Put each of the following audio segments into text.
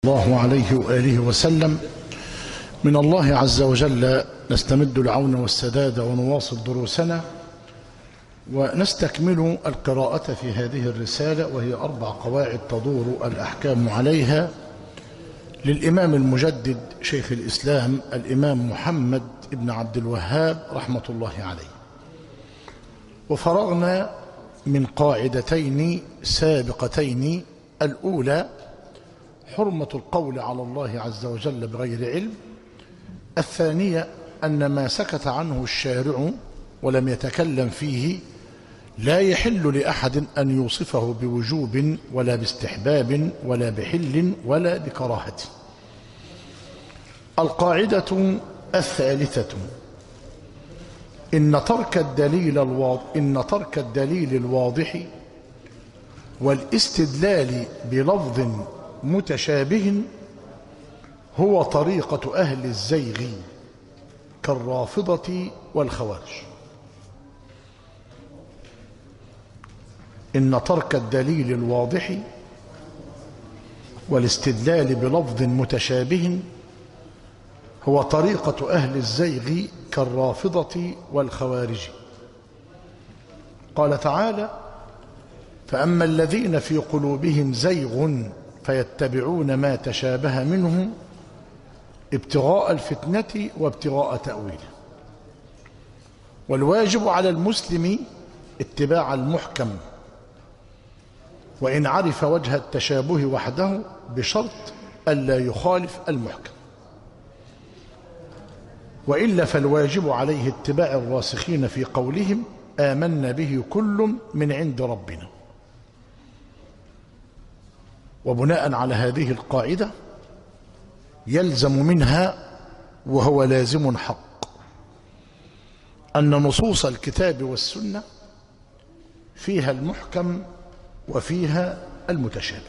الله عليه وآله وسلم من الله عز وجل نستمد العون والسداد ونواصل دروسنا ونستكمل القراءة في هذه الرسالة وهي أربع قواعد تدور الأحكام عليها للإمام المجدد شيخ الإسلام الإمام محمد بن عبد الوهاب رحمة الله عليه وفرغنا من قاعدتين سابقتين الأولى حرمة القول على الله عز وجل بغير علم الثانية أن ما سكت عنه الشارع ولم يتكلم فيه لا يحل لأحد أن يوصفه بوجوب ولا باستحباب ولا بحل ولا بكراهة القاعدة الثالثة إن ترك الدليل الواضح إن ترك الدليل الواضح والاستدلال بلفظ متشابه هو طريقة أهل الزيغ كالرافضة والخوارج إن ترك الدليل الواضح والاستدلال بلفظ متشابه هو طريقة أهل الزيغ كالرافضة والخوارج قال تعالى فأما الذين في قلوبهم زيغ فيتبعون ما تشابه منه ابتغاء الفتنة وابتغاء تأويله والواجب على المسلم اتباع المحكم وإن عرف وجه التشابه وحده بشرط ألا يخالف المحكم وإلا فالواجب عليه اتباع الراسخين في قولهم آمنا به كل من عند ربنا وبناء على هذه القاعدة يلزم منها وهو لازم حق أن نصوص الكتاب والسنة فيها المحكم وفيها المتشابه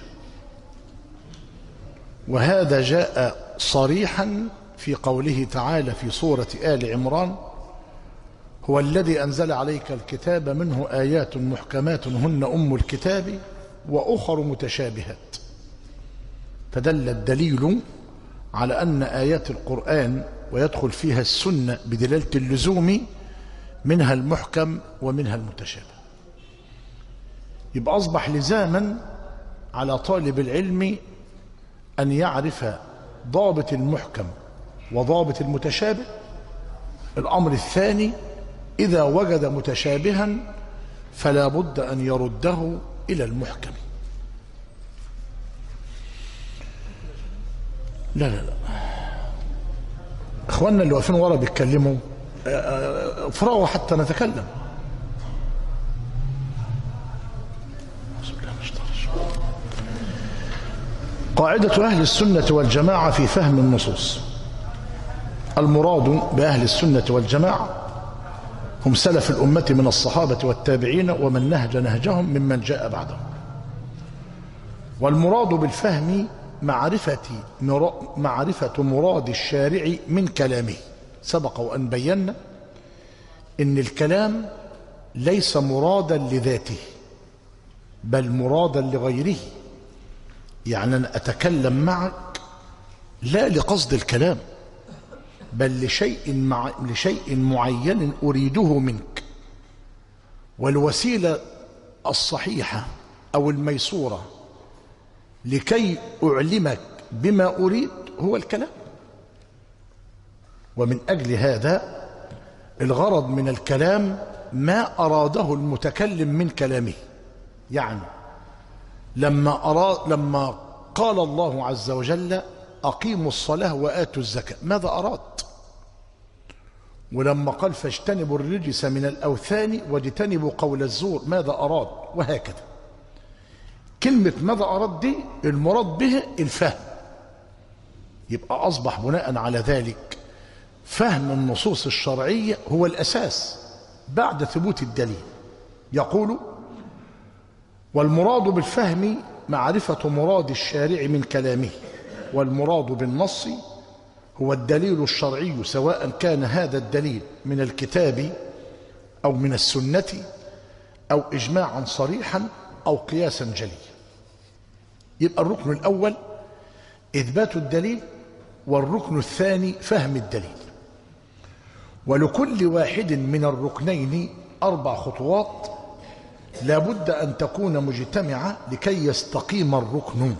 وهذا جاء صريحا في قوله تعالى في سورة آل عمران هو الذي أنزل عليك الكتاب منه آيات محكمات هن أم الكتاب وأخر متشابهات فدل الدليل على أن آيات القرآن ويدخل فيها السنة بدلالة اللزوم منها المحكم ومنها المتشابه يبقى أصبح لزاما على طالب العلم أن يعرف ضابط المحكم وضابط المتشابه الأمر الثاني إذا وجد متشابها فلا بد أن يرده إلى المحكم لا لا لا اخواننا اللي واقفين ورا بيتكلموا افرغوا حتى نتكلم قاعدة أهل السنة والجماعة في فهم النصوص المراد بأهل السنة والجماعة هم سلف الأمة من الصحابة والتابعين ومن نهج نهجهم ممن جاء بعدهم والمراد بالفهم معرفة معرفة مراد الشارع من كلامه سبق وأن بينا إن الكلام ليس مرادا لذاته بل مرادا لغيره يعني أنا أتكلم معك لا لقصد الكلام بل لشيء, مع لشيء معين أريده منك والوسيلة الصحيحة أو الميسورة لكي أعلمك بما أريد هو الكلام ومن أجل هذا الغرض من الكلام ما أراده المتكلم من كلامه يعني لما أراد لما قال الله عز وجل أقيموا الصلاة وآتوا الزكاة ماذا أراد ولما قال فاجتنبوا الرجس من الأوثان واجتنبوا قول الزور ماذا أراد وهكذا كلمة ماذا أراد دي المراد به الفهم يبقى أصبح بناء على ذلك فهم النصوص الشرعية هو الأساس بعد ثبوت الدليل يقول والمراد بالفهم معرفة مراد الشارع من كلامه والمراد بالنص هو الدليل الشرعي سواء كان هذا الدليل من الكتاب أو من السنة أو إجماعا صريحا أو قياسا جليا يبقى الركن الأول إثبات الدليل والركن الثاني فهم الدليل ولكل واحد من الركنين أربع خطوات لابد أن تكون مجتمعة لكي يستقيم الركن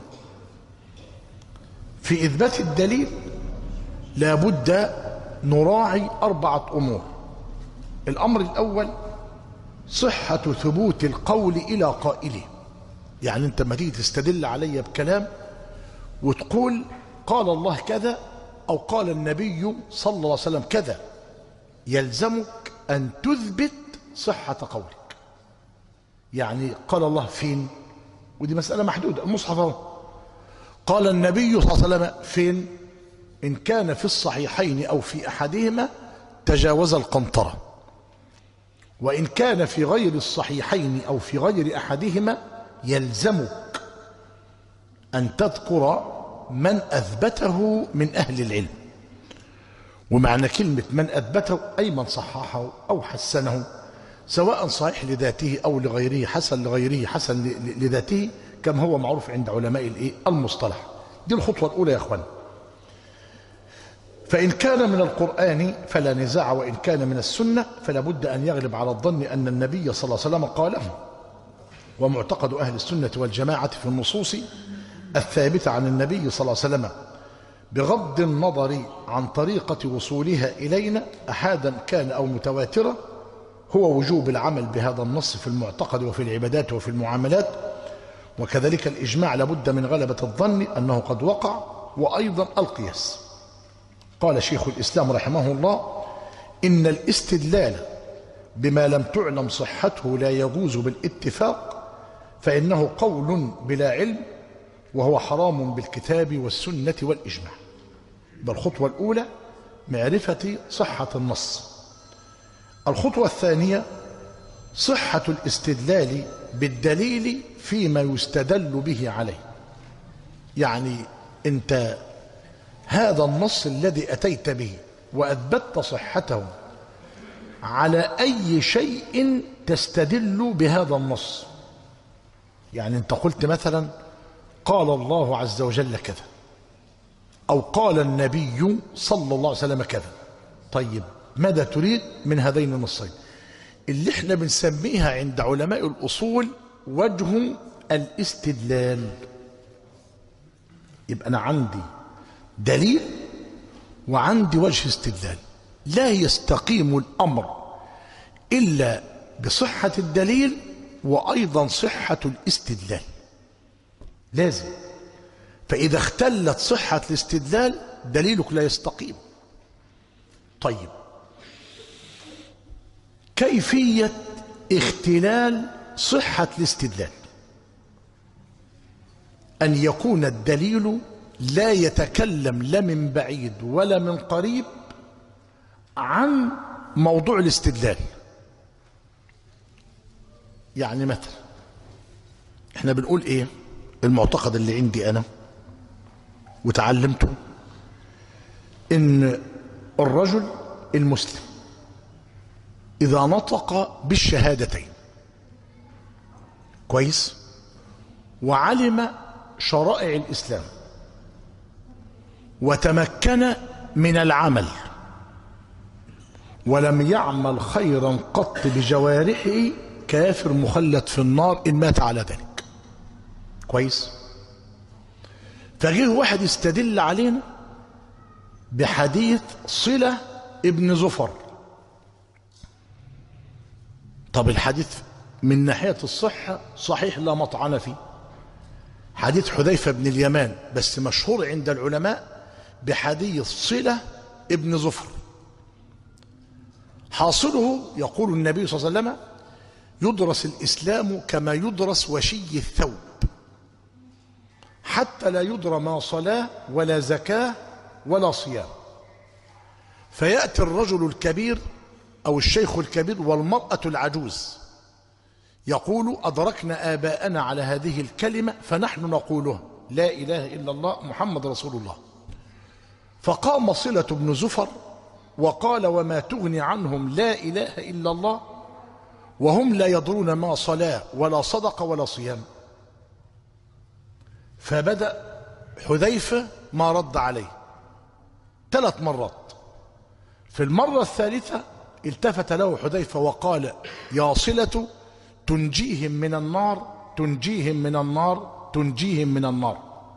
في إثبات الدليل لابد نراعي أربعة أمور الأمر الأول صحة ثبوت القول إلى قائله يعني أنت ما تيجي تستدل علي بكلام وتقول قال الله كذا أو قال النبي صلى الله عليه وسلم كذا يلزمك أن تثبت صحة قولك يعني قال الله فين ودي مسألة محدودة المصحف اهو قال النبي صلى الله عليه وسلم فين إن كان في الصحيحين أو في أحدهما تجاوز القنطرة وإن كان في غير الصحيحين أو في غير أحدهما يلزمك أن تذكر من أثبته من أهل العلم ومعنى كلمة من أثبته أي من صححه أو حسنه سواء صحيح لذاته أو لغيره حسن لغيره حسن لذاته كما هو معروف عند علماء الإيه؟ المصطلح دي الخطوة الأولى يا أخوان فإن كان من القرآن فلا نزاع وإن كان من السنة فلا بد أن يغلب على الظن أن النبي صلى الله عليه وسلم قاله ومعتقد أهل السنة والجماعة في النصوص الثابتة عن النبي صلى الله عليه وسلم بغض النظر عن طريقة وصولها إلينا أحادا كان أو متواترة هو وجوب العمل بهذا النص في المعتقد وفي العبادات وفي المعاملات وكذلك الإجماع لابد من غلبة الظن أنه قد وقع وأيضا القياس قال شيخ الإسلام رحمه الله إن الاستدلال بما لم تعلم صحته لا يجوز بالاتفاق فإنه قول بلا علم وهو حرام بالكتاب والسنة والإجماع بالخطوة الأولى معرفة صحة النص الخطوة الثانية صحة الاستدلال بالدليل فيما يستدل به عليه يعني انت هذا النص الذي أتيت به وأثبتت صحته على أي شيء تستدل بهذا النص يعني انت قلت مثلا قال الله عز وجل كذا أو قال النبي صلى الله عليه وسلم كذا طيب ماذا تريد من هذين النصين اللي احنا بنسميها عند علماء الأصول وجه الاستدلال يبقى أنا عندي دليل وعندي وجه استدلال لا يستقيم الأمر إلا بصحة الدليل وأيضا صحة الاستدلال لازم فإذا اختلت صحة الاستدلال دليلك لا يستقيم طيب كيفية اختلال صحة الاستدلال أن يكون الدليل لا يتكلم لا من بعيد ولا من قريب عن موضوع الاستدلال يعني مثلا احنا بنقول ايه المعتقد اللي عندي انا وتعلمته ان الرجل المسلم اذا نطق بالشهادتين كويس وعلم شرائع الاسلام وتمكن من العمل ولم يعمل خيرا قط بجوارحه كافر مخلد في النار ان مات على ذلك كويس فجه واحد يستدل علينا بحديث صلة ابن زفر طب الحديث من ناحية الصحة صحيح لا مطعن فيه حديث حذيفة بن اليمان بس مشهور عند العلماء بحديث صلة ابن زفر حاصله يقول النبي صلى الله عليه وسلم يدرس الإسلام كما يدرس وشي الثوب حتى لا يدرى ما صلاة ولا زكاة ولا صيام فيأتي الرجل الكبير أو الشيخ الكبير والمرأة العجوز يقول أدركنا آباءنا على هذه الكلمة فنحن نقولها لا إله إلا الله محمد رسول الله فقام صلة بن زفر وقال وما تغني عنهم لا إله إلا الله وهم لا يدرون ما صلاة ولا صدق ولا صيام فبدأ حذيفة ما رد عليه ثلاث مرات في المرة الثالثة التفت له حذيفة وقال يا صلة تنجيهم من النار تنجيهم من النار تنجيهم من النار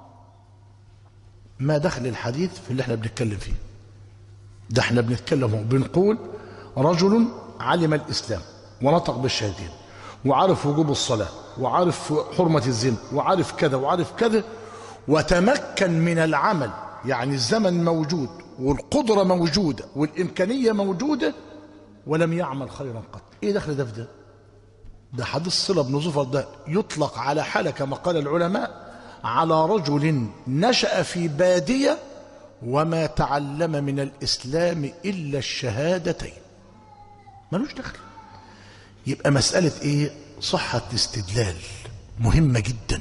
ما دخل الحديث في اللي احنا بنتكلم فيه ده احنا بنتكلم هو بنقول رجل علم الإسلام ونطق بالشهادين وعرف وجوب الصلاة وعرف حرمة الزنا وعرف كذا وعرف كذا وتمكن من العمل يعني الزمن موجود والقدرة موجودة والإمكانية موجودة ولم يعمل خيرا قط ايه دخل ده في ده ده حديث صلة بن زفر ده يطلق على حالة كما قال العلماء على رجل نشأ في بادية وما تعلم من الإسلام إلا الشهادتين ملوش دخل يبقى مسألة إيه صحة الاستدلال مهمة جدا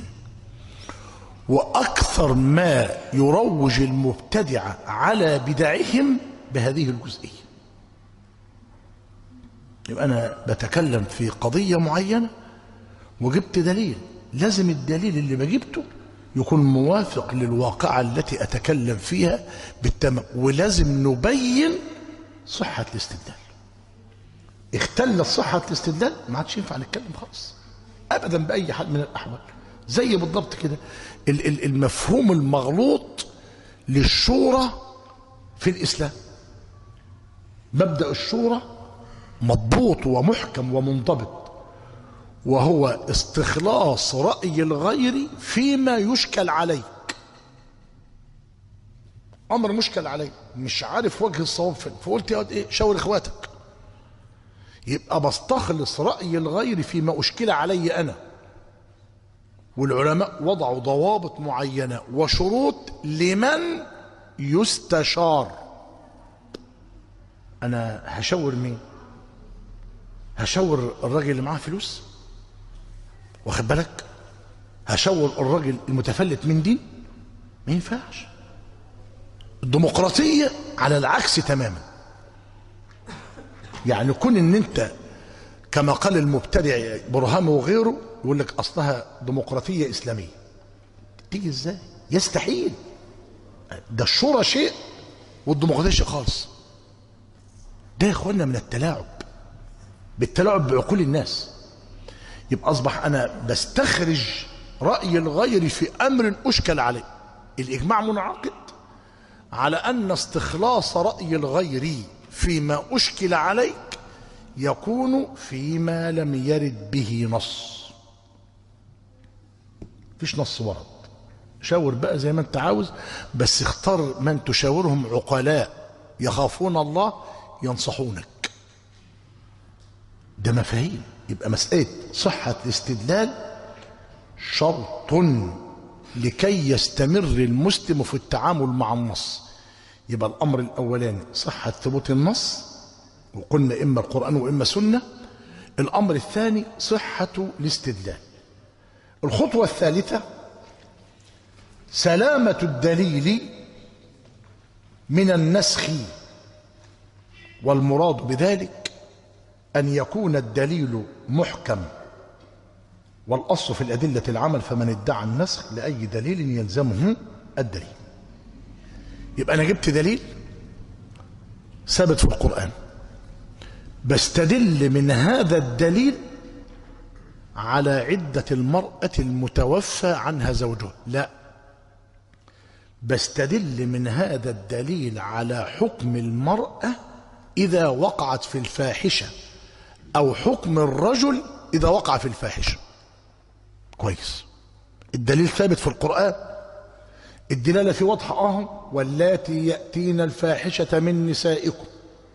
وأكثر ما يروج المبتدعة على بدعهم بهذه الجزئية يبقى أنا بتكلم في قضية معينة وجبت دليل لازم الدليل اللي بجبته يكون موافق للواقعة التي أتكلم فيها بالتمام ولازم نبين صحة الاستدلال اختلت صحة الاستدلال ما عادش ينفع نتكلم خالص أبدا بأي حال من الأحوال زي بالضبط كده ال- ال- المفهوم المغلوط للشورى في الإسلام مبدأ الشورى مضبوط ومحكم ومنضبط وهو استخلاص رأي الغير فيما يشكل عليك أمر مشكل علي مش عارف وجه الصواب فين فقلت يا واد ايه شاور اخواتك يبقى بستخلص رأي الغير فيما أشكل علي أنا والعلماء وضعوا ضوابط معينة وشروط لمن يستشار أنا هشاور مين هشاور الراجل اللي معاه فلوس واخد بالك هشاور الراجل المتفلت من دين ما ينفعش الديمقراطية على العكس تماما يعني كون ان انت كما قال المبتدع برهام وغيره يقول لك اصلها ديمقراطية اسلامية تيجي ازاي يستحيل ده الشورى شيء والديمقراطية شيء خالص ده يا اخوانا من التلاعب بالتلاعب بعقول الناس يبقى اصبح انا بستخرج راي الغير في امر اشكل عليه الاجماع منعقد على ان استخلاص راي الغير فيما اشكل عليك يكون فيما لم يرد به نص فيش نص ورد شاور بقى زي ما انت عاوز بس اختار من تشاورهم عقلاء يخافون الله ينصحونك ده مفاهيم يبقى مسألة صحة الاستدلال شرط لكي يستمر المسلم في التعامل مع النص يبقى الأمر الأولاني صحة ثبوت النص وقلنا إما القرآن وإما سنة الأمر الثاني صحة الاستدلال الخطوة الثالثة سلامة الدليل من النسخ والمراد بذلك أن يكون الدليل محكم والأصل في الأدلة العمل فمن ادعى النسخ لأي دليل يلزمه الدليل يبقى أنا جبت دليل ثابت في القرآن بستدل من هذا الدليل على عدة المرأة المتوفى عنها زوجها لا بستدل من هذا الدليل على حكم المرأة إذا وقعت في الفاحشة أو حكم الرجل إذا وقع في الفاحشة كويس الدليل ثابت في القرآن الدلالة في واضحة أهو واللاتي يأتين الفاحشة من نسائكم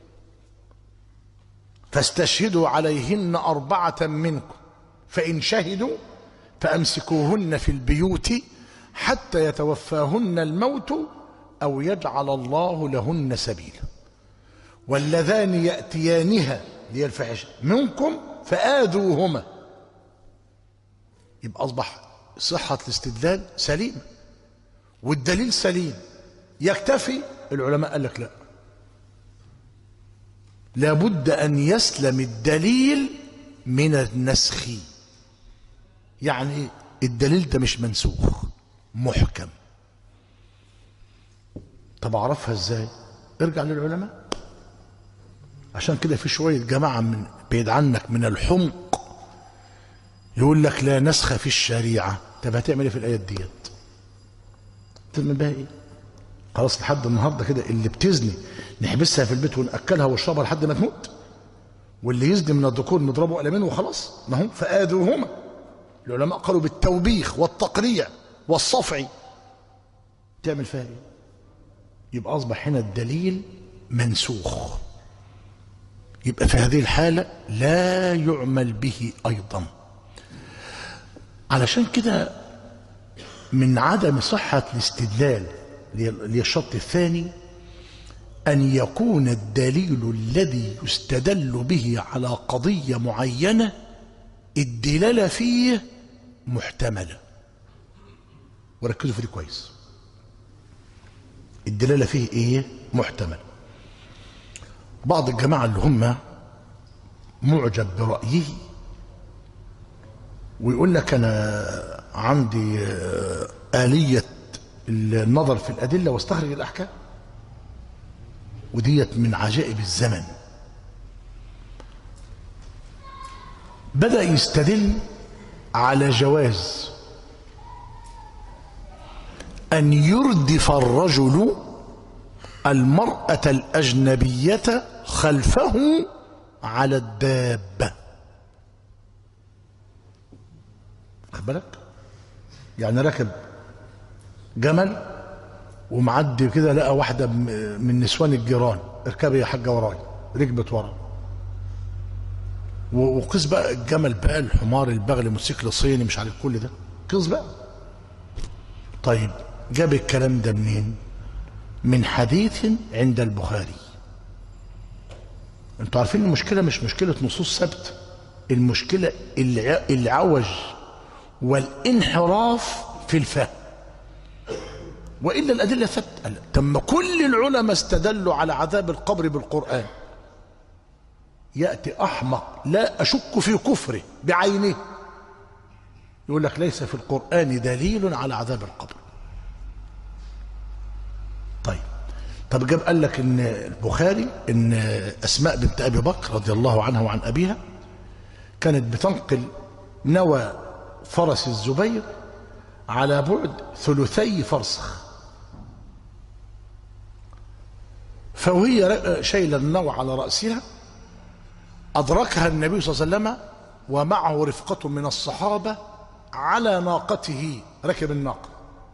فاستشهدوا عليهن أربعة منكم فإن شهدوا فأمسكوهن في البيوت حتى يتوفاهن الموت أو يجعل الله لهن سبيلا واللذان يأتيانها هي الفاحشة منكم فآذوهما يبقى أصبح صحة الاستدلال سليمة والدليل سليم يكتفي العلماء قال لك لا لابد أن يسلم الدليل من النسخ يعني الدليل ده مش منسوخ محكم طب اعرفها ازاي ارجع للعلماء عشان كده في شويه جماعه من بعيد عنك من الحمق يقول لك لا نسخ في الشريعه طب هتعمل ايه في الايات ديت تعمل بها ايه خلاص لحد النهارده كده اللي بتزني نحبسها في البيت وناكلها ونشربها لحد ما تموت واللي يزني من الذكور نضربه قلمين وخلاص ما هم فآذوهما العلماء قالوا بالتوبيخ والتقريع والصفع تعمل فيها ايه يبقى اصبح هنا الدليل منسوخ يبقى في هذه الحالة لا يعمل به أيضا علشان كده من عدم صحة الاستدلال للشرط الثاني أن يكون الدليل الذي يستدل به على قضية معينة الدلالة فيه محتملة وركزوا في دي كويس الدلالة فيه ايه محتمل بعض الجماعة اللي هم معجب برأيه ويقول لك أنا عندي آلية النظر في الأدلة واستخرج الأحكام وديت من عجائب الزمن بدأ يستدل على جواز أن يردف الرجل المرأة الأجنبية خلفه على الدابة خد بالك يعني راكب جمل ومعدي كده لقى واحدة من نسوان الجيران اركبي يا حاجة وراي ركبت ورا وقيس بقى الجمل بقى الحمار البغل موتوسيكل صيني مش عارف كل ده قيس بقى طيب جاب الكلام ده منين من حديث عند البخاري انتوا عارفين المشكله مش مشكله نصوص ثبت المشكله العوج والانحراف في الفهم والا الادله ثبت تم كل العلماء استدلوا على عذاب القبر بالقران ياتي احمق لا اشك في كفره بعينه يقول لك ليس في القران دليل على عذاب القبر طيب طب جاب قال لك ان البخاري ان اسماء بنت ابي بكر رضي الله عنها وعن ابيها كانت بتنقل نوى فرس الزبير على بعد ثلثي فرسخ فوهي شايله النوى على راسها ادركها النبي صلى الله عليه وسلم ومعه رفقه من الصحابه على ناقته ركب الناقه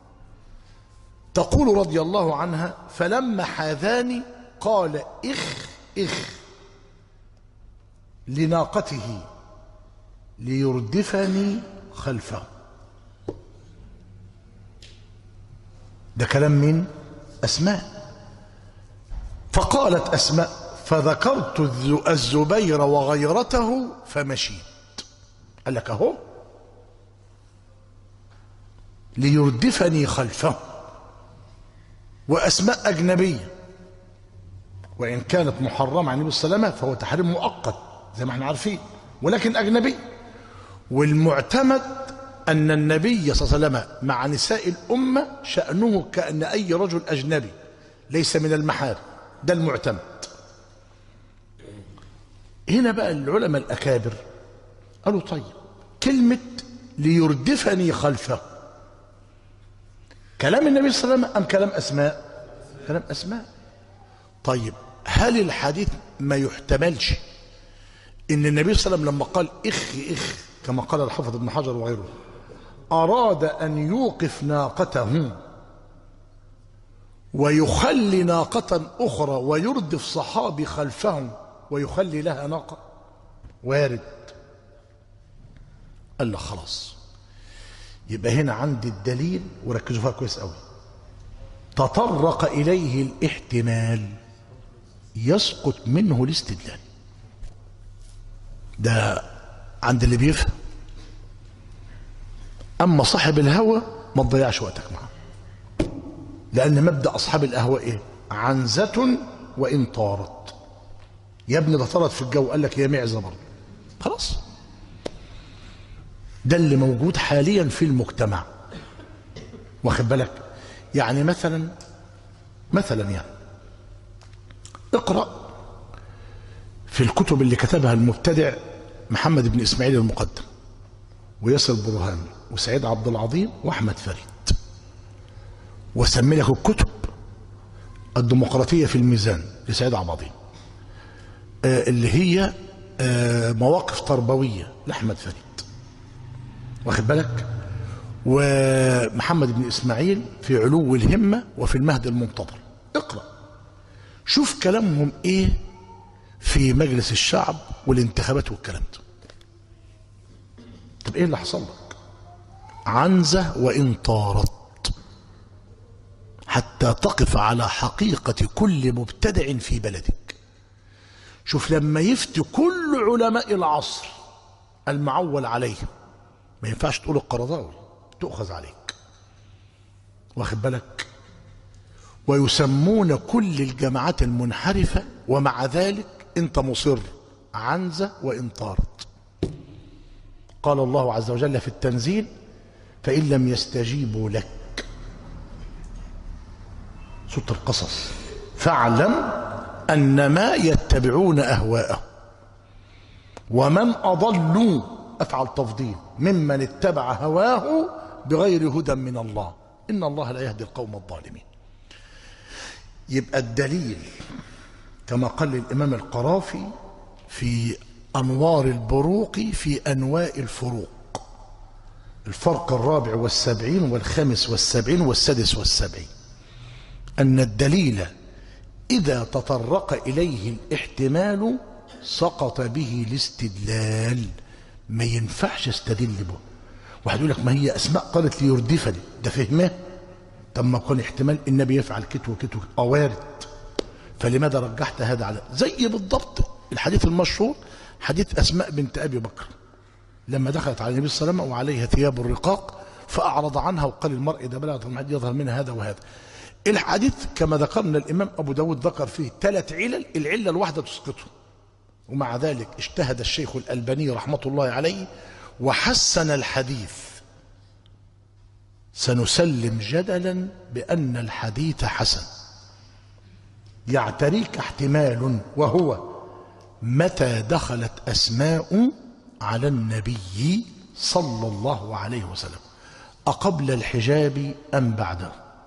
تقول رضي الله عنها فلما حاذاني قال اخ اخ لناقته ليردفني خلفه ده كلام مين اسماء فقالت اسماء فذكرت الزبير وغيرته فمشيت قال لك اهو ليردفني خلفه وأسماء أجنبية وإن كانت محرمة عن النبي صلى الله عليه وسلم فهو تحريم مؤقت زي ما احنا عارفين ولكن أجنبي والمعتمد أن النبي صلى الله عليه وسلم مع نساء الأمة شأنه كأن أي رجل أجنبي ليس من المحارم ده المعتمد هنا بقى العلماء الأكابر قالوا طيب كلمة ليردفني خلفه كلام النبي صلى الله عليه وسلم أم كلام أسماء كلام أسماء طيب هل الحديث ما يحتملش إن النبي صلى الله عليه وسلم لما قال إخ إخ كما قال الحافظ ابن حجر وغيره أراد أن يوقف ناقته ويخلي ناقة أخرى ويردف صحابي خلفهم ويخلي لها ناقة وارد قال له خلاص يبقى هنا عندي الدليل وركزوا فيها كويس قوي تطرق إليه الاحتمال يسقط منه الاستدلال ده عند اللي بيفهم أما صاحب الهوى ما تضيعش وقتك معه لأن مبدأ أصحاب الأهواء إيه عنزة وإن طارت يا ابني ده طارت في الجو قال لك يا معزة برضه خلاص ده اللي موجود حاليا في المجتمع واخد بالك يعني مثلا مثلا يعني اقرأ في الكتب اللي كتبها المبتدع محمد بن إسماعيل المقدم وياسر برهان وسعيد عبد العظيم وأحمد فريد وسمي لك الكتب الديمقراطية في الميزان لسعيد عبد العظيم آه اللي هي آه مواقف تربوية لأحمد فريد واخد بالك ومحمد بن إسماعيل في علو الهمة وفي المهد المنتظر اقرأ شوف كلامهم ايه في مجلس الشعب والانتخابات والكلام ده طب ايه اللي حصل لك عنزة وإن طارت حتى تقف على حقيقة كل مبتدع في بلدك شوف لما يفتي كل علماء العصر المعول عليهم ما ينفعش تقول القرضاوي تؤخذ عليك واخد بالك ويسمون كل الجماعات المنحرفة ومع ذلك انت مصر عنزة وإن طارت قال الله عز وجل في التنزيل فإن لم يستجيبوا لك سورة القصص فاعلم أنما يتبعون أهواءهم ومن أضل أفعل تفضيل ممن اتبع هواه بغير هدى من الله إن الله لا يهدي القوم الظالمين يبقى الدليل كما قال الإمام القرافي في أنوار البروق في أنواء الفروق الفرق الرابع والسبعين والخامس والسبعين والسادس والسبعين أن الدليل إذا تطرق إليه الاحتمال سقط به الاستدلال ما ينفعش استدل به واحد يقول لك ما هي أسماء قالت ليردفني ده فهمه طب ما كان احتمال النبي يفعل كت وكت اه وارد فلماذا رجحت هذا على زي بالضبط الحديث المشهور حديث أسماء بنت أبي بكر لما دخلت على النبي صلى الله عليه وسلم وعليها ثياب الرقاق فأعرض عنها وقال المرء إذا بلغت المحد يظهر منها هذا وهذا الحديث كما ذكرنا الإمام أبو داود ذكر فيه ثلاث علل العلة الواحدة تسقطه ومع ذلك اجتهد الشيخ الألباني رحمة الله عليه وحسن الحديث سنسلم جدلا بأن الحديث حسن يعتريك احتمال وهو متى دخلت أسماء على النبي صلى الله عليه وسلم أقبل الحجاب أم بعده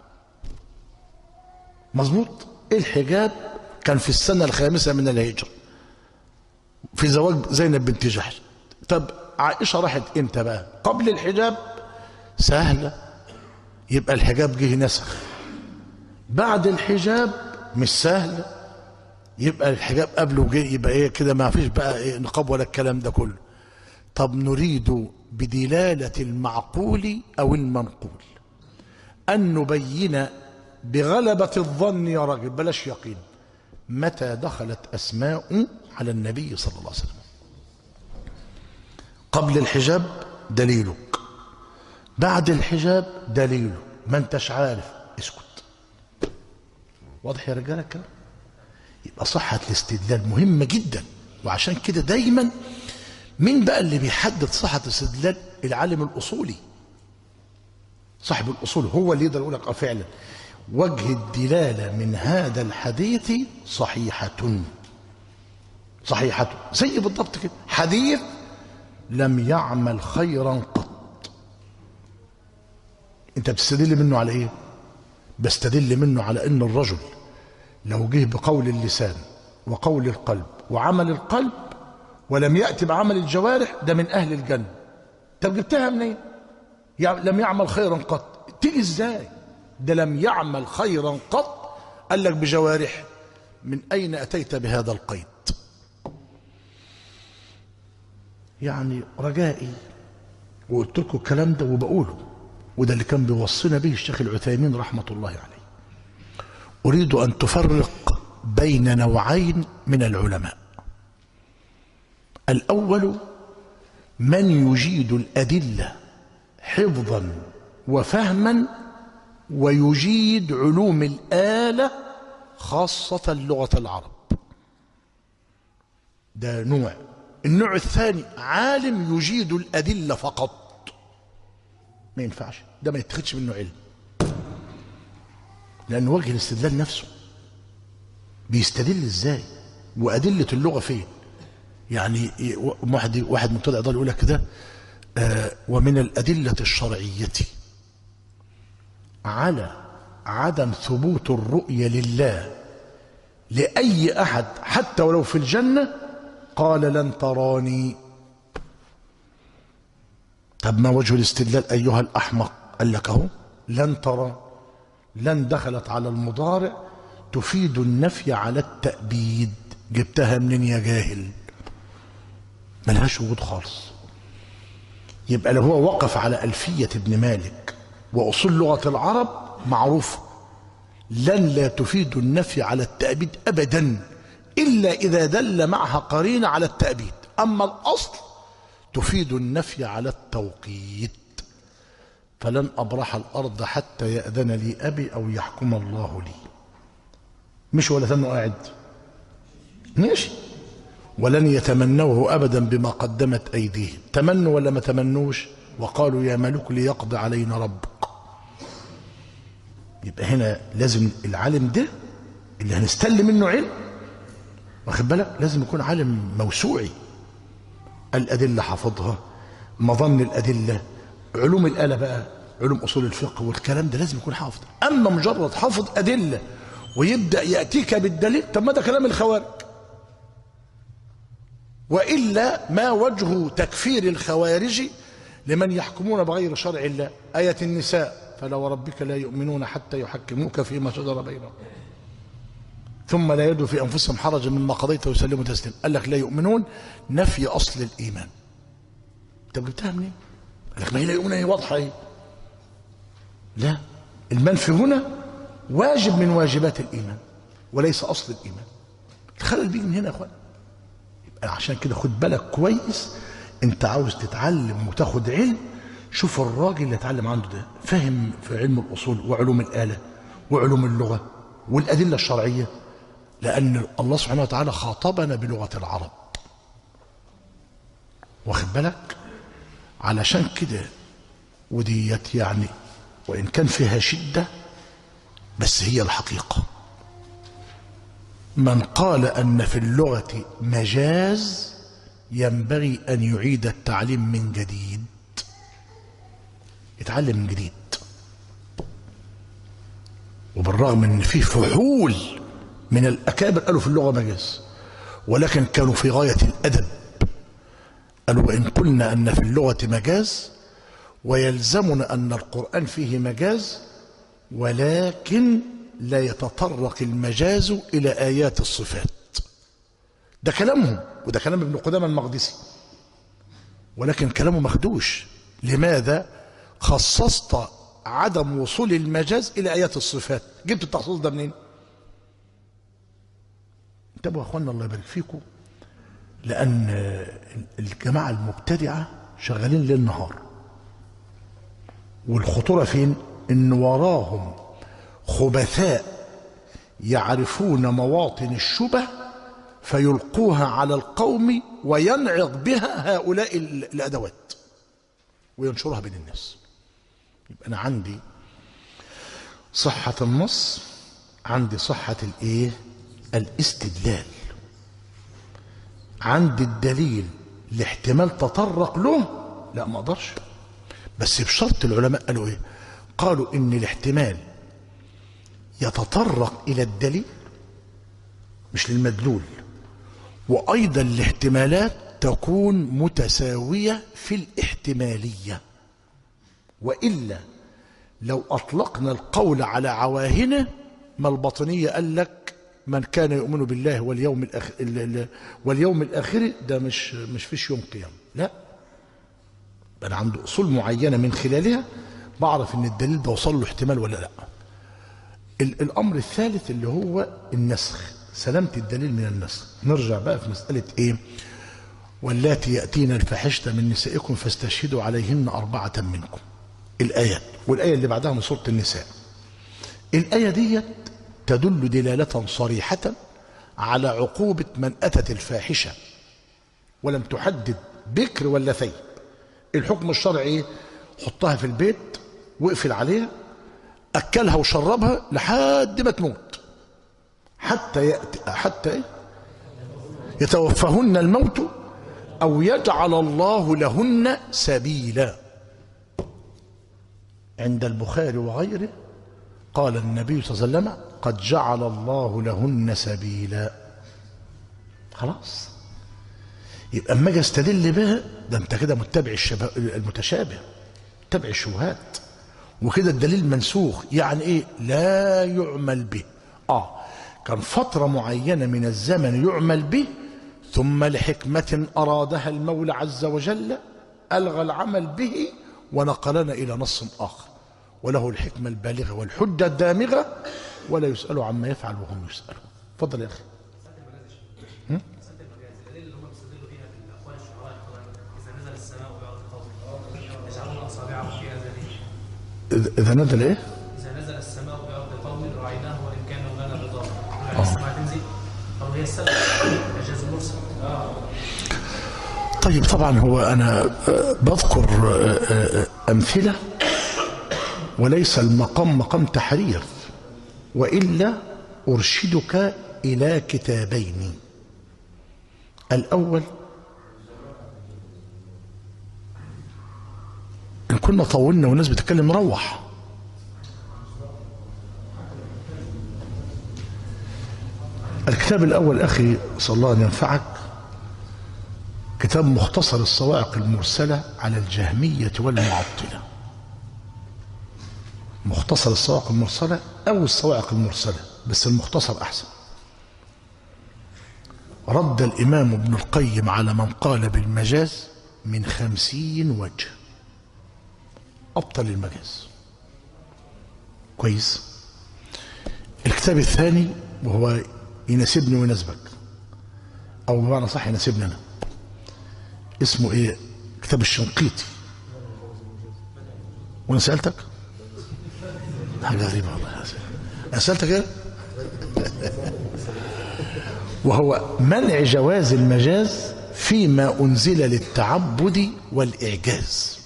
مظبوط الحجاب كان في السنة الخامسة من الهجرة في زواج زينب بنت جحش طب عائشة راحت امتى بقى قبل الحجاب سهلة يبقى الحجاب جه نسخ بعد الحجاب مش سهلة يبقى الحجاب قبله جه يبقى ايه كده ما فيش بقى إيه نقاب ولا الكلام ده كله طب نريد بدلالة المعقول أو المنقول أن نبين بغلبة الظن يا راجل بلاش يقين متى دخلت أسماء على النبي صلى الله عليه وسلم قبل الحجاب دليلك بعد الحجاب دليله ما انتش عارف اسكت واضح يا رجاله الكلام يبقى صحة الاستدلال مهمة جدا وعشان كده دايما مين بقى اللي بيحدد صحة الاستدلال العالم الأصولي صاحب الأصول هو اللي يقدر يقول لك اه فعلا وجه الدلالة من هذا الحديث صحيحة صحيحة زي بالضبط كده حديث لم يعمل خيرا قط انت بتستدل منه على ايه بستدل منه على ان الرجل لو جه بقول اللسان وقول القلب وعمل القلب ولم يأتي بعمل الجوارح ده من أهل الجنة طب جبتها منين يعني لم يعمل خيرا قط تيجي ازاي ده لم يعمل خيرا قط قال لك بجوارح من أين أتيت بهذا القيد يعني رجائي وقلت لكم الكلام ده وبقوله وده اللي كان بيوصينا به الشيخ العثيمين رحمة الله عليه أريد أن تفرق بين نوعين من العلماء الأول من يجيد الأدلة حفظا وفهما ويجيد علوم الآلة خاصة لغة العرب ده نوع النوع الثاني عالم يجيد الأدلة فقط ما ينفعش ده ما يتخدش منه علم لأن وجه الاستدلال نفسه بيستدل ازاي وأدلة اللغة فين يعني واحد واحد مبتدع ضل يقول لك كده آه ومن الأدلة الشرعية على عدم ثبوت الرؤية لله لأي أحد حتى ولو في الجنة قال لن تراني طب ما وجه الاستدلال أيها الأحمق قال لك أهو لن ترى لن دخلت على المضارع تفيد النفي على التأبيد جبتها منين يا جاهل ملهاش وجود خالص يبقى لو هو وقف على ألفية ابن مالك وأصول لغة العرب معروفة لن لا تفيد النفي على التأبيد أبدا إلا إذا دل معها قرينة على التأبيد أما الأصل تفيد النفي على التوقيت فلن أبرح الأرض حتى يأذن لي أبي أو يحكم الله لي مش ولا ثانه قاعد ماشي ولن يتمنوه أبدا بما قدمت أيديهم تمنوا ولا ما تمنوش وقالوا يا ملك ليقضي علينا ربك يبقى هنا لازم العالم ده اللي هنستلم منه علم واخد بالك لازم يكون عالم موسوعي الأدلة حافظها مظن الأدلة علوم الآلة بقى علوم أصول الفقه والكلام ده لازم يكون حافظ أما مجرد حافظ أدلة ويبدأ يأتيك بالدليل طب ما ده كلام الخوارج وإلا ما وجه تكفير الخوارج لمن يحكمون بغير شرع الله آية النساء فلا وربك لا يؤمنون حتى يحكموك فيما شجر بينهم ثم لا يجدوا في أنفسهم حرجا مما قضيت ويسلموا تسليما قال لك لا يؤمنون نفي أصل الإيمان طب جبتها منين؟ قال لك ما هي لا يؤمنون هي واضحة اهي لا المنفي هنا واجب من واجبات الإيمان وليس أصل الإيمان الخلل بيجي من هنا يا أخوان يبقى عشان كده خد بالك كويس أنت عاوز تتعلم وتاخد علم شوف الراجل اللي اتعلم عنده ده فهم في علم الأصول وعلوم الآلة وعلوم اللغة والأدلة الشرعية لأن الله سبحانه وتعالى خاطبنا بلغة العرب واخد بالك علشان كده وديت يعني وإن كان فيها شدة بس هي الحقيقة من قال أن في اللغة مجاز ينبغي أن يعيد التعليم من جديد يتعلم من جديد وبالرغم ان في فحول من الاكابر قالوا في اللغه مجاز ولكن كانوا في غايه الادب قالوا وان قلنا ان في اللغه مجاز ويلزمنا ان القران فيه مجاز ولكن لا يتطرق المجاز الى ايات الصفات ده كلامهم وده كلام ابن قدامه المقدسي ولكن كلامه مخدوش لماذا خصصت عدم وصول المجاز الى ايات الصفات جبت التخصيص ده منين انتبهوا يا اخوانا الله يبارك فيكم لان الجماعه المبتدعه شغالين ليل نهار والخطوره فين ان وراهم خبثاء يعرفون مواطن الشبه فيلقوها على القوم وينعق بها هؤلاء الادوات وينشرها بين الناس يبقى انا عندي صحة النص عندي صحة الايه الاستدلال عندي الدليل لاحتمال تطرق له لا ما اقدرش بس بشرط العلماء قالوا ايه قالوا ان الاحتمال يتطرق الى الدليل مش للمدلول وايضا الاحتمالات تكون متساويه في الاحتماليه والا لو اطلقنا القول على عواهنه ما الباطنيه قال لك من كان يؤمن بالله واليوم الاخر واليوم الاخر ده مش مش فيش يوم قيامه لا انا عنده اصول معينه من خلالها بعرف ان الدليل ده وصل له احتمال ولا لا الامر الثالث اللي هو النسخ سلامه الدليل من النسخ نرجع بقى في مساله ايه واللاتي ياتين الفاحشه من نسائكم فاستشهدوا عليهن اربعه منكم الآيات والآية اللي بعدها من سورة النساء الآية دي تدل دلالة صريحة على عقوبة من أتت الفاحشة ولم تحدد بكر ولا ثيب الحكم الشرعي حطها في البيت واقفل عليها أكلها وشربها لحد ما تموت حتى يأتي حتى إيه؟ يتوفهن الموت أو يجعل الله لهن سبيلا عند البخاري وغيره قال النبي صلى الله عليه وسلم قد جعل الله لهن سبيلا خلاص يبقى اما اجي استدل بها ده انت كده متبع الشبه المتشابه متبع الشبهات وكده الدليل منسوخ يعني ايه لا يعمل به اه كان فترة معينة من الزمن يعمل به ثم لحكمة أرادها المولى عز وجل ألغى العمل به ونقلنا إلى نص آخر وله الحكمة البالغة والحجة الدامغة ولا يسأل عما يفعل وهم يسألون تفضل يا أخي الدليل اللي هم بيستدلوا بيها بالاقوال الشعراء اذا نزل السماء بعد قوم يجعلون اصابعهم في اذانهم إذا- إذا نزل إيه اذا نزل السماء بعد قوم رايناه وان كانوا لنا بضار يعني السماء تنزل او هي السماء اجاز مرسل طيب طبعا هو أنا آه، بذكر آه، آه، أمثلة وليس المقام مقام تحرير وإلا أرشدك إلى كتابين الأول إن كنا طولنا والناس بتتكلم نروح الكتاب الأول أخي صلى الله أن ينفعك كتاب مختصر الصواعق المرسلة على الجهمية والمعطلة مختصر الصواعق المرسلة أو الصواعق المرسلة بس المختصر أحسن رد الإمام ابن القيم على من قال بالمجاز من خمسين وجه أبطل المجاز كويس الكتاب الثاني وهو يناسبني ويناسبك أو بمعنى صح يناسبني أنا اسمه ايه كتاب الشنقيطي وانا سالتك حاجه غريبه والله انا سالتك ايه وهو منع جواز المجاز فيما انزل للتعبد والاعجاز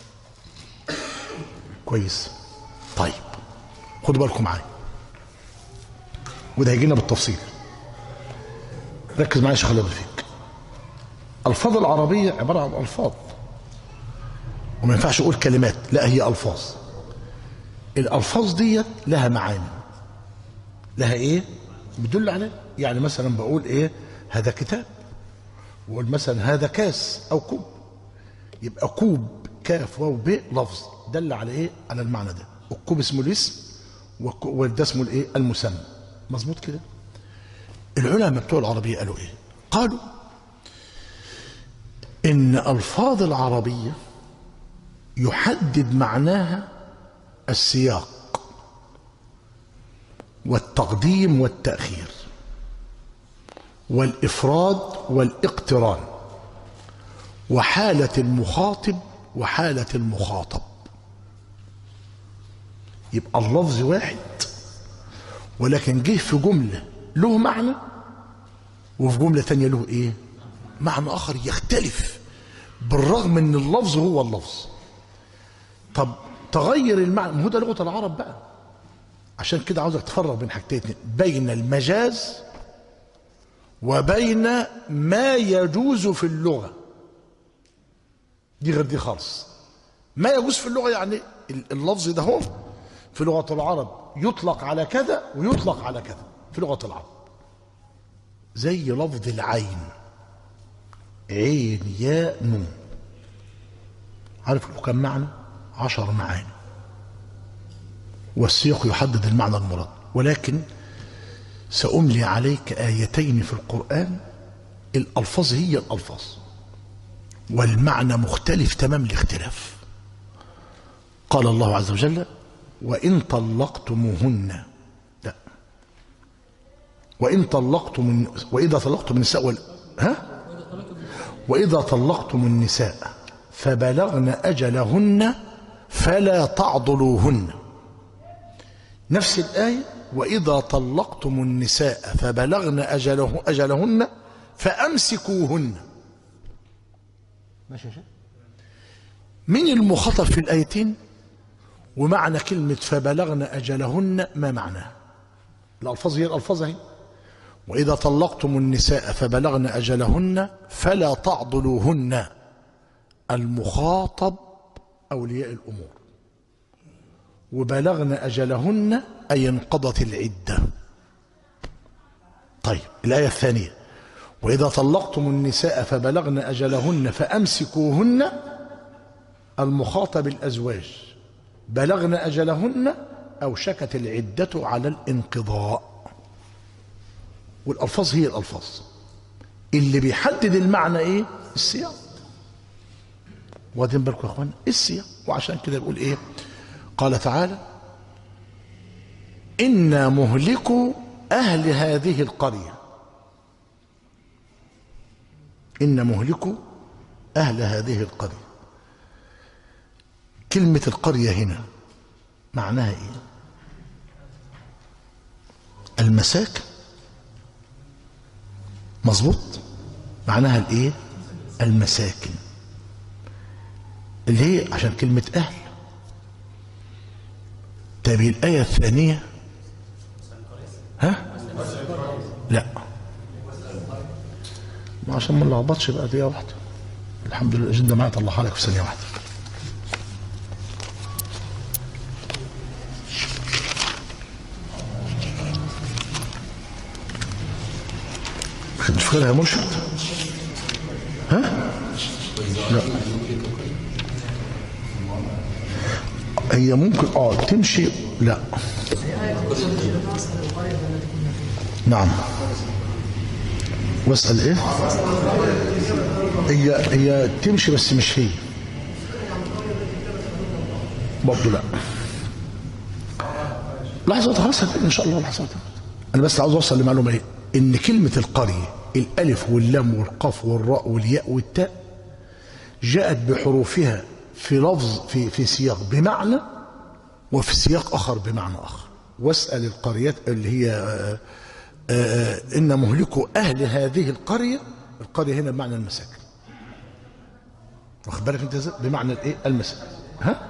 كويس طيب خدوا بالكم معايا وده هيجي لنا بالتفصيل ركز معايا يا شيخ الله يبارك فيك الفاظ العربيه عباره عن الفاظ وما ينفعش اقول كلمات لا هي الفاظ الالفاظ دي لها معاني لها ايه بتدل على يعني مثلا بقول ايه هذا كتاب واقول مثلا هذا كاس او كوب يبقى كوب كاف واو ب لفظ دل على ايه على المعنى ده الكوب اسمه الاسم والك- وده اسمه الايه المسمى مظبوط كده العلماء بتوع العربيه قالوا ايه قالوا ان الفاظ العربيه يحدد معناها السياق والتقديم والتاخير والافراد والاقتران وحاله المخاطب وحاله المخاطب يبقى اللفظ واحد ولكن جه في جمله له معنى وفي جمله تانية له ايه معنى اخر يختلف بالرغم ان اللفظ هو اللفظ طب تغير المعنى ما هو ده لغه العرب بقى عشان كده عاوزك تفرق بين حاجتين اتنين. بين المجاز وبين ما يجوز في اللغه دي غير دي خالص ما يجوز في اللغه يعني ال- اللفظ ده هو في لغه العرب يطلق على كذا ويطلق على كذا في لغه العرب زي لفظ العين عين ياء نون عارف له كم معنى عشر معاني والسياق يحدد المعنى المراد ولكن سأملي عليك آيتين في القرآن الألفاظ هي الألفاظ والمعنى مختلف تمام الاختلاف قال الله عز وجل وإن طلقتموهن لا وإن طلقتم وإذا طلقتم النساء وال... ها وإذا طلقتم النساء فبلغن أجلهن فلا تعضلوهن نفس الآية وإذا طلقتم النساء فبلغن أجله أجلهن فأمسكوهن ماشي يا شيخ؟ من المخاطب في الآيتين ومعنى كلمة فبلغن أجلهن ما معناه الألفاظ هي الألفاظ اهي وإذا طلقتم النساء فبلغن أجلهن فلا تعضلوهن المخاطب أولياء الأمور وبلغن أجلهن أي انقضت العدة طيب الآية الثانية وإذا طلقتم النساء فبلغن أجلهن فأمسكوهن المخاطب الأزواج بلغن أجلهن أو شكت العدة على الانقضاء والألفاظ هي الألفاظ اللي بيحدد المعنى إيه السياق واخدين بالكم يا اخوان السياق وعشان كده بيقول ايه قال تعالى إنا مهلكوا أهل هذه القرية إن مهلكوا أهل هذه القرية كلمة القرية هنا معناها إيه المساكن مظبوط معناها الإيه المساكن اللي هي عشان كلمة أهل طيب الآية الثانية ها لا ما عشان ما نلخبطش بقى دقيقة واحدة الحمد لله الأجندة معايا طلعها لك في ثانية واحدة مش فاكرها يا مرشد ها لا هي ممكن اه تمشي لا نعم واسأل ايه هي هي تمشي بس مش هي برضه لا لحظة خلاص ان شاء الله لحظة انا بس عاوز اوصل لمعلومة ايه ان كلمة القرية الالف واللام والقاف والراء والياء والتاء جاءت بحروفها في لفظ في في سياق بمعنى وفي سياق اخر بمعنى اخر واسال القريات اللي هي آآ آآ ان مهلكوا اهل هذه القريه القريه هنا بمعنى المساكن واخد بالك انت ازاي بمعنى الايه المساكن ها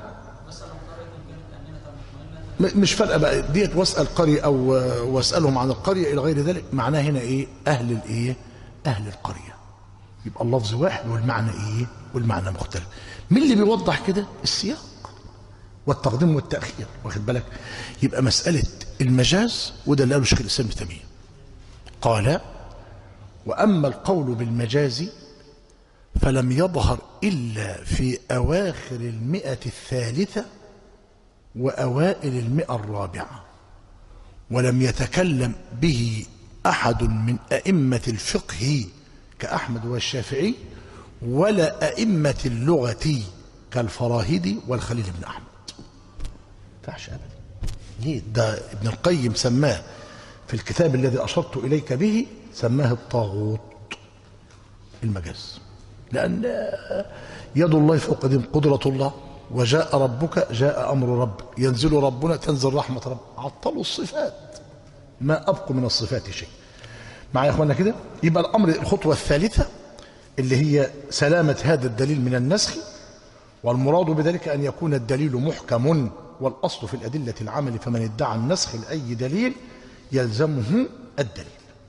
م- مش فارقه بقى ديت واسال قريه او واسالهم عن القريه الى غير ذلك معناه هنا ايه اهل الايه اهل القريه يبقى اللفظ واحد والمعنى ايه والمعنى مختلف مين اللي بيوضح كده السياق والتقديم والتاخير واخد بالك يبقى مساله المجاز وده اللي قاله شيخ الاسلام ابن تيميه قال واما القول بالمجاز فلم يظهر الا في اواخر المئه الثالثه واوائل المئه الرابعه ولم يتكلم به احد من ائمه الفقه كأحمد والشافعي ولا أئمة اللغة كالفراهيدي والخليل بن أحمد فعش أبدا ليه ده ابن القيم سماه في الكتاب الذي أشرت إليك به سماه الطاغوت المجاز لأن يد الله فوق دين قدرة الله وجاء ربك جاء أمر ربك ينزل ربنا تنزل رحمة رب عطلوا الصفات ما أبقوا من الصفات شيء معايا يا اخوانا كده يبقى الامر الخطوه الثالثه اللي هي سلامه هذا الدليل من النسخ والمراد بذلك ان يكون الدليل محكم والاصل في الادله العمل فمن ادعى النسخ لاي دليل يلزمه الدليل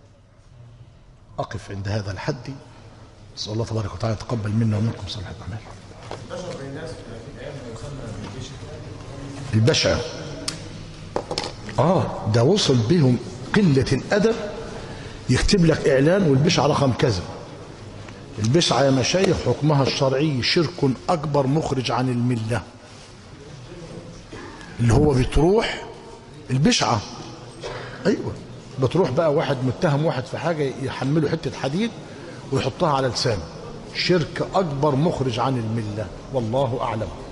اقف عند هذا الحد نسال الله تبارك وتعالى يتقبل منا ومنكم صالح الاعمال البشع اه ده وصل بهم قله الادب يكتب لك اعلان والبشعه رقم كذا البشعه يا مشايخ حكمها الشرعي شرك اكبر مخرج عن المله اللي هو بتروح البشعه ايوه بتروح بقى واحد متهم واحد في حاجه يحمله حته حديد ويحطها على لسانه شرك اكبر مخرج عن المله والله اعلم